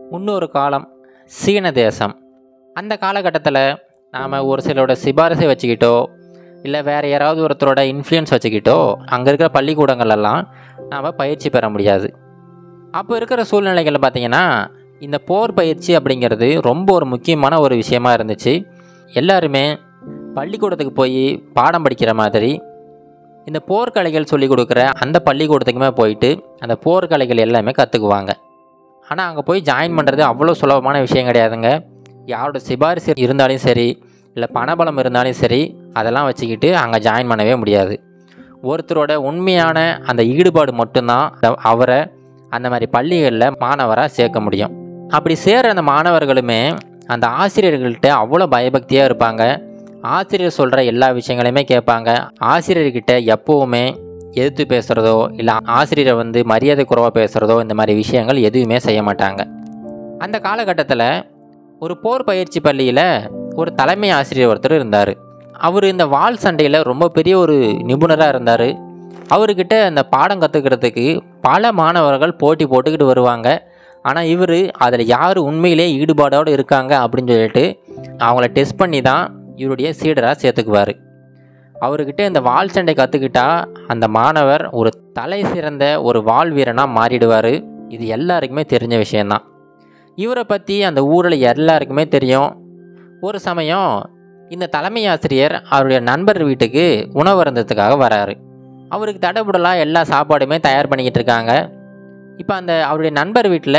முன்னொரு காலம் சீன தேசம் அந்த காலகட்டத்தில் நாம் ஒரு சிலரோட சிபாரிசை வச்சுக்கிட்டோ இல்லை வேறு யாராவது ஒருத்தரோட இன்ஃப்ளூயன்ஸ் வச்சுக்கிட்டோ அங்கே இருக்கிற பள்ளிக்கூடங்கள்லாம் நாம் பயிற்சி பெற முடியாது அப்போ இருக்கிற சூழ்நிலைகளில் பார்த்திங்கன்னா இந்த போர் பயிற்சி அப்படிங்கிறது ரொம்ப ஒரு முக்கியமான ஒரு விஷயமா இருந்துச்சு எல்லாருமே பள்ளிக்கூடத்துக்கு போய் பாடம் படிக்கிற மாதிரி இந்த போர்க்கலைகள் சொல்லி கொடுக்குற அந்த பள்ளிக்கூடத்துக்குமே போயிட்டு அந்த போர்க்கலைகள் எல்லாமே கற்றுக்குவாங்க ஆனால் அங்கே போய் ஜாயின் பண்ணுறது அவ்வளோ சுலபமான விஷயம் கிடையாதுங்க யாரோட சிபாரிசு இருந்தாலும் சரி இல்லை பணபலம் இருந்தாலும் சரி அதெல்லாம் வச்சுக்கிட்டு அங்கே ஜாயின் பண்ணவே முடியாது ஒருத்தரோட உண்மையான அந்த ஈடுபாடு மட்டும்தான் அத- அவரை அந்த மாதிரி பள்ளிகளில் மாணவராக சேர்க்க முடியும் அப்படி சேர்ற அந்த மாணவர்களுமே அந்த ஆசிரியர்கள்ட்ட அவ்வளோ பயபக்தியாக இருப்பாங்க ஆசிரியர் சொல்கிற எல்லா விஷயங்களையுமே கேட்பாங்க ஆசிரியர்கிட்ட எப்போவுமே எதிர்த்து பேசுகிறதோ இல்லை ஆசிரியரை வந்து மரியாதை குறைவாக பேசுகிறதோ இந்த மாதிரி விஷயங்கள் எதுவுமே செய்ய மாட்டாங்க அந்த காலகட்டத்தில் ஒரு போர் பயிற்சி பள்ளியில் ஒரு தலைமை ஆசிரியர் ஒருத்தர் இருந்தார் அவர் இந்த வாள் சண்டையில் ரொம்ப பெரிய ஒரு நிபுணராக இருந்தார் அவர்கிட்ட அந்த பாடம் கற்றுக்கிறதுக்கு பல மாணவர்கள் போட்டி போட்டுக்கிட்டு வருவாங்க ஆனால் இவர் அதில் யார் உண்மையிலே ஈடுபாடோடு இருக்காங்க அப்படின்னு சொல்லிட்டு அவங்கள டெஸ்ட் பண்ணி தான் இவருடைய சீடராக சேர்த்துக்குவார் அவர்கிட்ட இந்த வாள் சண்டை கற்றுக்கிட்டா அந்த மாணவர் ஒரு தலை சிறந்த ஒரு வாள் வீரனாக மாறிடுவார் இது எல்லாருக்குமே தெரிஞ்ச விஷயந்தான் இவரை பற்றி அந்த ஊரில் எல்லாருக்குமே தெரியும் ஒரு சமயம் இந்த தலைமை ஆசிரியர் அவருடைய நண்பர் வீட்டுக்கு உணவு அருந்ததுக்காக வராரு அவருக்கு தடபுடலாக எல்லா சாப்பாடுமே தயார் பண்ணிக்கிட்டு இருக்காங்க இப்போ அந்த அவருடைய நண்பர் வீட்டில்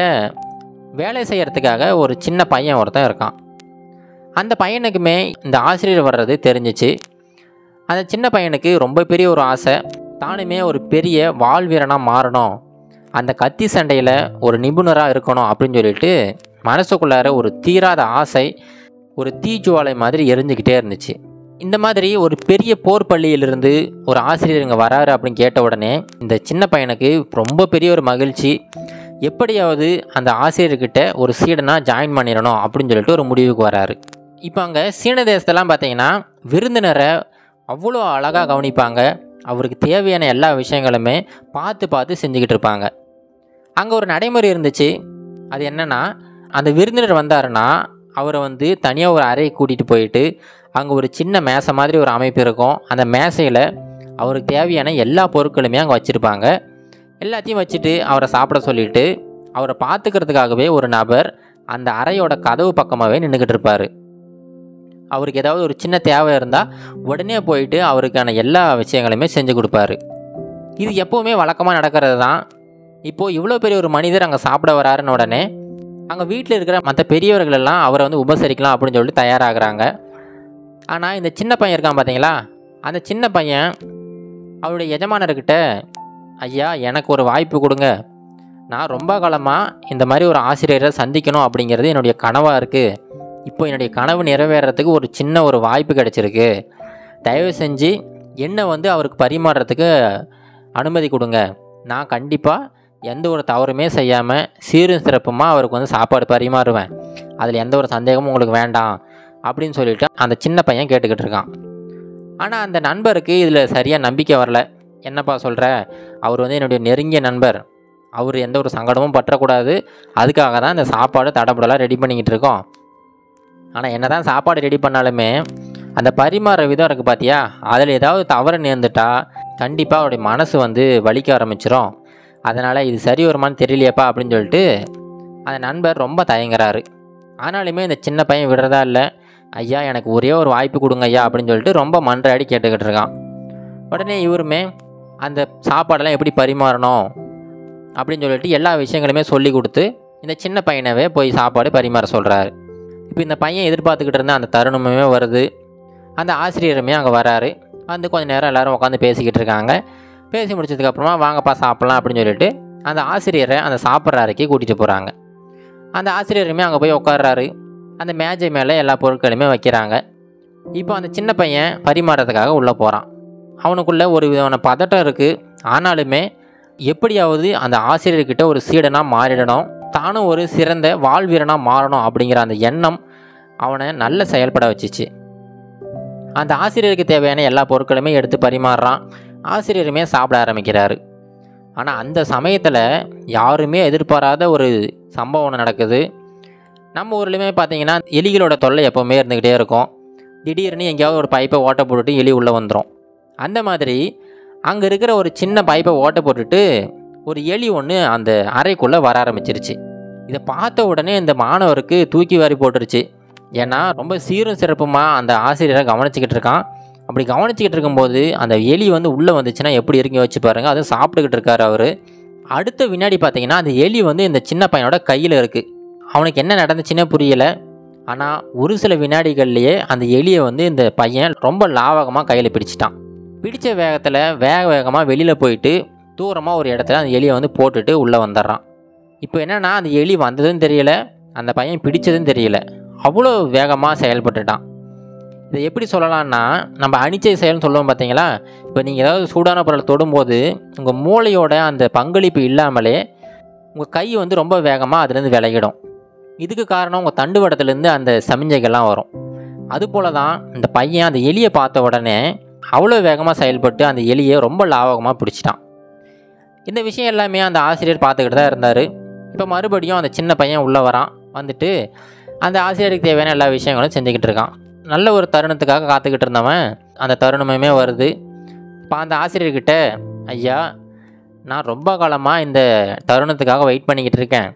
வேலை செய்கிறதுக்காக ஒரு சின்ன பையன் ஒருத்தன் இருக்கான் அந்த பையனுக்குமே இந்த ஆசிரியர் வர்றது தெரிஞ்சிச்சு அந்த சின்ன பையனுக்கு ரொம்ப பெரிய ஒரு ஆசை தானுமே ஒரு பெரிய வாள் வீரனாக மாறணும் அந்த கத்தி சண்டையில் ஒரு நிபுணராக இருக்கணும் அப்படின்னு சொல்லிட்டு மனசுக்குள்ளார ஒரு தீராத ஆசை ஒரு தீஜுவாலை மாதிரி எரிஞ்சுக்கிட்டே இருந்துச்சு இந்த மாதிரி ஒரு பெரிய போர் பள்ளியிலிருந்து ஒரு ஆசிரியர் இங்கே வராரு அப்படின்னு கேட்ட உடனே இந்த சின்ன பையனுக்கு ரொம்ப பெரிய ஒரு மகிழ்ச்சி எப்படியாவது அந்த ஆசிரியர்கிட்ட ஒரு சீடனாக ஜாயின் பண்ணிடணும் அப்படின்னு சொல்லிட்டு ஒரு முடிவுக்கு வராரு இப்போ அங்கே சீன தேசத்தெல்லாம் பார்த்தீங்கன்னா விருந்தினரை அவ்வளோ அழகாக கவனிப்பாங்க அவருக்கு தேவையான எல்லா விஷயங்களுமே பார்த்து பார்த்து செஞ்சுக்கிட்டு இருப்பாங்க அங்கே ஒரு நடைமுறை இருந்துச்சு அது என்னென்னா அந்த விருந்தினர் வந்தாருன்னா அவரை வந்து தனியாக ஒரு அறையை கூட்டிகிட்டு போயிட்டு அங்கே ஒரு சின்ன மேசை மாதிரி ஒரு அமைப்பு இருக்கும் அந்த மேசையில் அவருக்கு தேவையான எல்லா பொருட்களுமே அங்கே வச்சுருப்பாங்க எல்லாத்தையும் வச்சுட்டு அவரை சாப்பிட சொல்லிட்டு அவரை பார்த்துக்கிறதுக்காகவே ஒரு நபர் அந்த அறையோட கதவு பக்கமாகவே நின்றுக்கிட்டு இருப்பார் அவருக்கு ஏதாவது ஒரு சின்ன தேவை இருந்தால் உடனே போயிட்டு அவருக்கான எல்லா விஷயங்களையுமே செஞ்சு கொடுப்பாரு இது எப்போவுமே வழக்கமாக நடக்கிறது தான் இப்போது இவ்வளோ பெரிய ஒரு மனிதர் அங்கே சாப்பிட வராருன்னு உடனே அங்கே வீட்டில் இருக்கிற மற்ற பெரியவர்கள் எல்லாம் அவரை வந்து உபசரிக்கலாம் அப்படின்னு சொல்லிட்டு தயாராகிறாங்க ஆனால் இந்த சின்ன பையன் இருக்கான் பார்த்தீங்களா அந்த சின்ன பையன் அவருடைய எஜமானர்கிட்ட ஐயா எனக்கு ஒரு வாய்ப்பு கொடுங்க நான் ரொம்ப காலமாக இந்த மாதிரி ஒரு ஆசிரியரை சந்திக்கணும் அப்படிங்கிறது என்னுடைய கனவாக இருக்குது இப்போ என்னுடைய கனவு நிறைவேறதுக்கு ஒரு சின்ன ஒரு வாய்ப்பு கிடைச்சிருக்கு தயவு செஞ்சு என்னை வந்து அவருக்கு பரிமாறுறதுக்கு அனுமதி கொடுங்க நான் கண்டிப்பாக எந்த ஒரு தவறுமே செய்யாமல் சீரும் சிறப்புமாக அவருக்கு வந்து சாப்பாடு பரிமாறுவேன் அதில் எந்த ஒரு சந்தேகமும் உங்களுக்கு வேண்டாம் அப்படின்னு சொல்லிட்டு அந்த சின்ன பையன் கேட்டுக்கிட்டு இருக்கான் ஆனால் அந்த நண்பருக்கு இதில் சரியாக நம்பிக்கை வரல என்னப்பா சொல்கிற அவர் வந்து என்னுடைய நெருங்கிய நண்பர் அவர் எந்த ஒரு சங்கடமும் பற்றக்கூடாது அதுக்காக தான் இந்த சாப்பாடு தடபுடலாக ரெடி பண்ணிக்கிட்டு இருக்கோம் ஆனால் என்ன தான் சாப்பாடு ரெடி பண்ணாலுமே அந்த பரிமாற விதம் இருக்குது பார்த்தியா அதில் ஏதாவது தவறு நேர்ந்துட்டா கண்டிப்பாக அவருடைய மனசு வந்து வலிக்க ஆரம்பிச்சிரும் அதனால் இது சரி வருமான்னு தெரியலையப்பா அப்படின்னு சொல்லிட்டு அந்த நண்பர் ரொம்ப தயங்குறாரு ஆனாலுமே இந்த சின்ன பையன் விடுறதா இல்லை ஐயா எனக்கு ஒரே ஒரு வாய்ப்பு கொடுங்க ஐயா அப்படின்னு சொல்லிட்டு ரொம்ப மன்றாடி கேட்டுக்கிட்டு இருக்கான் உடனே இவருமே அந்த சாப்பாடெல்லாம் எப்படி பரிமாறணும் அப்படின்னு சொல்லிட்டு எல்லா விஷயங்களுமே சொல்லி கொடுத்து இந்த சின்ன பையனவே போய் சாப்பாடு பரிமாற சொல்கிறாரு இப்போ இந்த பையன் எதிர்பார்த்துக்கிட்டு இருந்த அந்த தருணமுமே வருது அந்த ஆசிரியருமே அங்கே வராரு வந்து கொஞ்ச நேரம் எல்லாரும் உட்காந்து பேசிக்கிட்டு இருக்காங்க பேசி முடிச்சதுக்கப்புறமா வாங்கப்பா சாப்பிட்லாம் அப்படின்னு சொல்லிட்டு அந்த ஆசிரியரை அந்த சாப்பிட்ற அறைக்கு கூட்டிகிட்டு போகிறாங்க அந்த ஆசிரியருமே அங்கே போய் உட்கார்றாரு அந்த மேஜை மேலே எல்லா பொருட்களையுமே வைக்கிறாங்க இப்போ அந்த சின்ன பையன் பரிமாறதுக்காக உள்ளே போகிறான் அவனுக்குள்ளே ஒரு விதமான பதட்டம் இருக்குது ஆனாலுமே எப்படியாவது அந்த ஆசிரியர்கிட்ட ஒரு சீடனாக மாறிடணும் தானும் ஒரு சிறந்த வாழ்வீரனாக மாறணும் அப்படிங்கிற அந்த எண்ணம் அவனை நல்ல செயல்பட வச்சுச்சு அந்த ஆசிரியருக்கு தேவையான எல்லா பொருட்களுமே எடுத்து பரிமாறுறான் ஆசிரியருமே சாப்பிட ஆரம்பிக்கிறாரு ஆனால் அந்த சமயத்தில் யாருமே எதிர்பாராத ஒரு சம்பவம் ஒன்று நடக்குது நம்ம ஊர்லேயுமே பார்த்தீங்கன்னா எலிகளோட தொல்லை எப்போவுமே இருந்துக்கிட்டே இருக்கும் திடீர்னு எங்கேயாவது ஒரு பைப்பை ஓட்டை போட்டுட்டு எலி உள்ளே வந்துடும் அந்த மாதிரி அங்கே இருக்கிற ஒரு சின்ன பைப்பை ஓட்டை போட்டுட்டு ஒரு எலி ஒன்று அந்த அறைக்குள்ளே வர ஆரம்பிச்சிருச்சு இதை பார்த்த உடனே இந்த மாணவருக்கு தூக்கி வாரி போட்டுருச்சு ஏன்னா ரொம்ப சீரும் சிறப்புமாக அந்த ஆசிரியரை கவனிச்சிக்கிட்டு இருக்கான் அப்படி கவனிச்சிக்கிட்டு இருக்கும்போது அந்த எலி வந்து உள்ளே வந்துச்சுன்னா எப்படி இருக்குங்க வச்சு பாருங்கள் அதுவும் சாப்பிட்டுக்கிட்டு இருக்காரு அவர் அடுத்த வினாடி பார்த்தீங்கன்னா அந்த எலி வந்து இந்த சின்ன பையனோட கையில் இருக்குது அவனுக்கு என்ன நடந்துச்சுன்னே புரியலை ஆனால் ஒரு சில வினாடிகள்லேயே அந்த எலியை வந்து இந்த பையன் ரொம்ப லாவகமாக கையில் பிடிச்சிட்டான் பிடிச்ச வேகத்தில் வேக வேகமாக வெளியில் போயிட்டு தூரமாக ஒரு இடத்துல அந்த எலியை வந்து போட்டுட்டு உள்ளே வந்துடுறான் இப்போ என்னென்னா அந்த எலி வந்ததும் தெரியல அந்த பையன் பிடிச்சதும் தெரியல அவ்வளோ வேகமாக செயல்பட்டுட்டான் இதை எப்படி சொல்லலாம்னா நம்ம அனிச்சை செயல்னு சொல்லுவோம் பார்த்தீங்களா இப்போ நீங்கள் ஏதாவது சூடான பொருளை தொடும்போது உங்கள் மூளையோட அந்த பங்களிப்பு இல்லாமலே உங்கள் கை வந்து ரொம்ப வேகமாக அதுலேருந்து விலகிடும் இதுக்கு காரணம் உங்கள் தண்டுவடத்துலேருந்து அந்த சமிஞ்சைகள்லாம் வரும் அதுபோல தான் இந்த பையன் அந்த எலியை பார்த்த உடனே அவ்வளோ வேகமாக செயல்பட்டு அந்த எலியை ரொம்ப லாவகமாக பிடிச்சிட்டான் இந்த விஷயம் எல்லாமே அந்த ஆசிரியர் பார்த்துக்கிட்டு தான் இருந்தார் இப்போ மறுபடியும் அந்த சின்ன பையன் உள்ளே வரான் வந்துட்டு அந்த ஆசிரியருக்கு தேவையான எல்லா விஷயங்களும் செஞ்சுக்கிட்டு இருக்கான் நல்ல ஒரு தருணத்துக்காக காத்துக்கிட்டு இருந்தவன் அந்த தருணமுமே வருது இப்போ அந்த ஆசிரியர்கிட்ட ஐயா நான் ரொம்ப காலமாக இந்த தருணத்துக்காக வெயிட் பண்ணிக்கிட்டு இருக்கேன்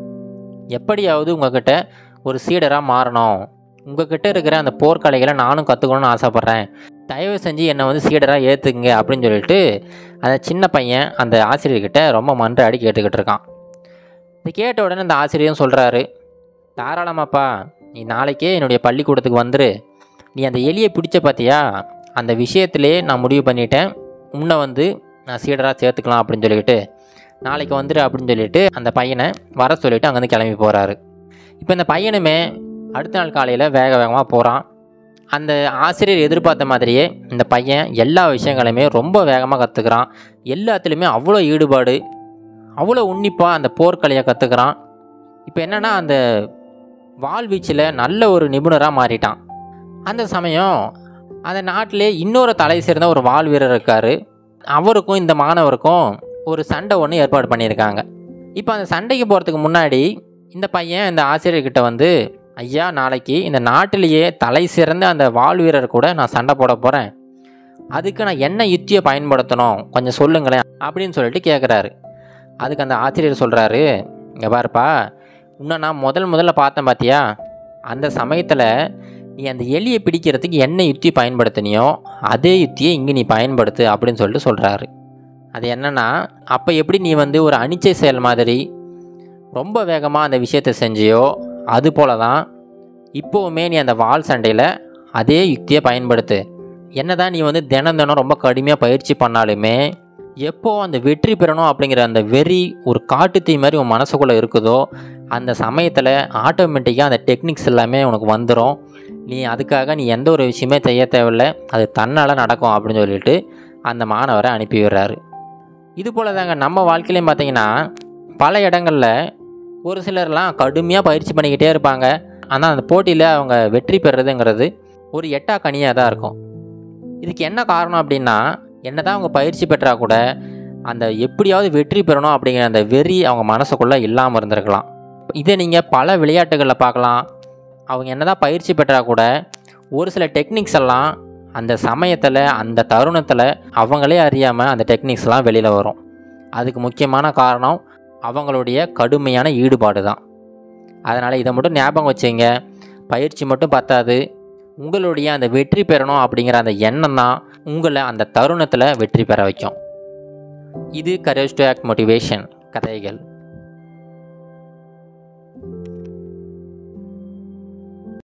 எப்படியாவது உங்ககிட்ட ஒரு சீடராக மாறணும் உங்ககிட்ட இருக்கிற அந்த போர்க்கலைகளை நானும் கற்றுக்கணும்னு ஆசைப்பட்றேன் தயவு செஞ்சு என்னை வந்து சீடராக ஏற்றுக்குங்க அப்படின்னு சொல்லிட்டு அந்த சின்ன பையன் அந்த ஆசிரியர்கிட்ட ரொம்ப மன்றாடி கேட்டுக்கிட்டு இருக்கான் இது கேட்ட உடனே அந்த ஆசிரியரும் சொல்கிறாரு தாராளமாப்பா நீ நாளைக்கே என்னுடைய பள்ளிக்கூடத்துக்கு வந்துரு நீ அந்த எலியை பிடிச்ச பார்த்தியா அந்த விஷயத்திலே நான் முடிவு பண்ணிட்டேன் உன்னை வந்து நான் சீடராக சேர்த்துக்கலாம் அப்படின்னு சொல்லிட்டு நாளைக்கு வந்துடு அப்படின்னு சொல்லிட்டு அந்த பையனை வர சொல்லிவிட்டு அங்கேருந்து கிளம்பி போகிறாரு இப்போ இந்த பையனுமே அடுத்த நாள் காலையில் வேக வேகமாக போகிறான் அந்த ஆசிரியர் எதிர்பார்த்த மாதிரியே இந்த பையன் எல்லா விஷயங்களையுமே ரொம்ப வேகமாக கற்றுக்கிறான் எல்லாத்துலேயுமே அவ்வளோ ஈடுபாடு அவ்வளோ உன்னிப்பாக அந்த போர்க்கலையை கற்றுக்கிறான் இப்போ என்னென்னா அந்த வாழ்வீச்சில் நல்ல ஒரு நிபுணராக மாறிட்டான் அந்த சமயம் அந்த நாட்டிலே இன்னொரு தலை சேர்ந்த ஒரு வாள் வீரர் இருக்கார் அவருக்கும் இந்த மாணவருக்கும் ஒரு சண்டை ஒன்று ஏற்பாடு பண்ணியிருக்காங்க இப்போ அந்த சண்டைக்கு போகிறதுக்கு முன்னாடி இந்த பையன் இந்த ஆசிரியர்கிட்ட வந்து ஐயா நாளைக்கு இந்த நாட்டிலேயே தலை சிறந்த அந்த வாள் வீரர் கூட நான் சண்டை போட போகிறேன் அதுக்கு நான் என்ன யுத்தியை பயன்படுத்தணும் கொஞ்சம் சொல்லுங்களேன் அப்படின்னு சொல்லிட்டு கேட்குறாரு அதுக்கு அந்த ஆசிரியர் சொல்கிறாரு இங்கே பாருப்பா உன்னை நான் முதல் முதல்ல பார்த்தேன் பார்த்தியா அந்த சமயத்தில் நீ அந்த எலியை பிடிக்கிறதுக்கு என்ன யுத்தி பயன்படுத்தினியோ அதே யுத்தியை இங்கே நீ பயன்படுத்து அப்படின்னு சொல்லிட்டு சொல்கிறாரு அது என்னென்னா அப்போ எப்படி நீ வந்து ஒரு அனிச்சை செயல் மாதிரி ரொம்ப வேகமாக அந்த விஷயத்தை செஞ்சியோ அது போல தான் இப்போவுமே நீ அந்த வால் சண்டையில் அதே யுக்தியை பயன்படுத்து என்ன தான் நீ வந்து தினம் தினம் ரொம்ப கடுமையாக பயிற்சி பண்ணாலுமே எப்போ அந்த வெற்றி பெறணும் அப்படிங்கிற அந்த வெறி ஒரு காட்டுத்தீ மாதிரி உன் மனசுக்குள்ளே இருக்குதோ அந்த சமயத்தில் ஆட்டோமேட்டிக்காக அந்த டெக்னிக்ஸ் எல்லாமே உனக்கு வந்துடும் நீ அதுக்காக நீ எந்த ஒரு விஷயமே செய்ய தேவையில்ல அது தன்னால் நடக்கும் அப்படின்னு சொல்லிட்டு அந்த மாணவரை அனுப்பி விடுறாரு இது போல் தாங்க நம்ம வாழ்க்கையிலையும் பார்த்தீங்கன்னா பல இடங்களில் ஒரு சிலர்லாம் கடுமையாக பயிற்சி பண்ணிக்கிட்டே இருப்பாங்க ஆனால் அந்த போட்டியில் அவங்க வெற்றி பெறுறதுங்கிறது ஒரு எட்டா கனியாக தான் இருக்கும் இதுக்கு என்ன காரணம் அப்படின்னா என்ன தான் அவங்க பயிற்சி பெற்றா கூட அந்த எப்படியாவது வெற்றி பெறணும் அப்படிங்கிற அந்த வெறி அவங்க மனசுக்குள்ளே இல்லாமல் இருந்திருக்கலாம் இதை நீங்கள் பல விளையாட்டுகளில் பார்க்கலாம் அவங்க என்ன தான் பயிற்சி பெற்றா கூட ஒரு சில டெக்னிக்ஸ் எல்லாம் அந்த சமயத்தில் அந்த தருணத்தில் அவங்களே அறியாமல் அந்த டெக்னிக்ஸ்லாம் வெளியில் வரும் அதுக்கு முக்கியமான காரணம் அவங்களுடைய கடுமையான ஈடுபாடு தான் அதனால் இதை மட்டும் ஞாபகம் வச்சுங்க பயிற்சி மட்டும் பத்தாது உங்களுடைய அந்த வெற்றி பெறணும் அப்படிங்கிற அந்த எண்ணம் தான் உங்களை அந்த தருணத்தில் வெற்றி பெற வைக்கும் இது கரேஜ் டு ஆக்ட் மோட்டிவேஷன் கதைகள்